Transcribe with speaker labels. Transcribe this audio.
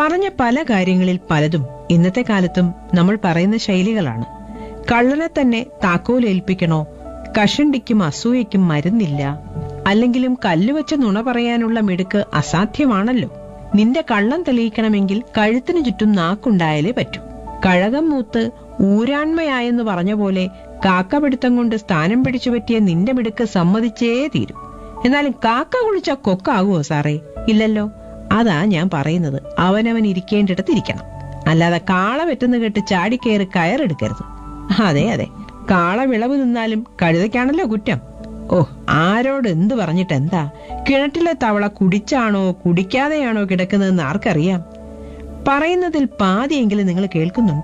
Speaker 1: പറഞ്ഞ പല കാര്യങ്ങളിൽ പലതും ഇന്നത്തെ കാലത്തും നമ്മൾ പറയുന്ന ശൈലികളാണ് കള്ളനെ തന്നെ താക്കോൽ ഏൽപ്പിക്കണോ കഷണ്ടിക്കും അസൂയയ്ക്കും മരുന്നില്ല അല്ലെങ്കിലും കല്ലുവെച്ച നുണ പറയാനുള്ള മിടുക്ക് അസാധ്യമാണല്ലോ നിന്റെ കള്ളം തെളിയിക്കണമെങ്കിൽ കഴുത്തിനു ചുറ്റും നാക്കുണ്ടായാലേ പറ്റൂ കഴകം മൂത്ത് ഊരാൺമയായെന്ന് പറഞ്ഞ പോലെ കാക്കപിടുത്തം കൊണ്ട് സ്ഥാനം പിടിച്ചു പറ്റിയ നിന്റെ മിടുക്ക് സമ്മതിച്ചേ തീരൂ എന്നാലും കാക്ക കുളിച്ച കൊക്കാകുമോ സാറേ ഇല്ലല്ലോ അതാ ഞാൻ പറയുന്നത് അവനവൻ ഇരിക്കേണ്ടിടത്ത് ഇരിക്കണം അല്ലാതെ കാള വെറ്റുന്ന കേട്ട് ചാടിക്കയറി കയറെടുക്കരുത് അതെ അതെ കാള വിളവ് നിന്നാലും കഴുതയ്ക്കാണല്ലോ കുറ്റം ഓ ആരോട് എന്ത് പറഞ്ഞിട്ട് എന്താ കിണറ്റിലെ തവള കുടിച്ചാണോ കുടിക്കാതെയാണോ കിടക്കുന്നതെന്ന് ആർക്കറിയാം പറയുന്നതിൽ പാതിയെങ്കിലും നിങ്ങൾ കേൾക്കുന്നുണ്ടോ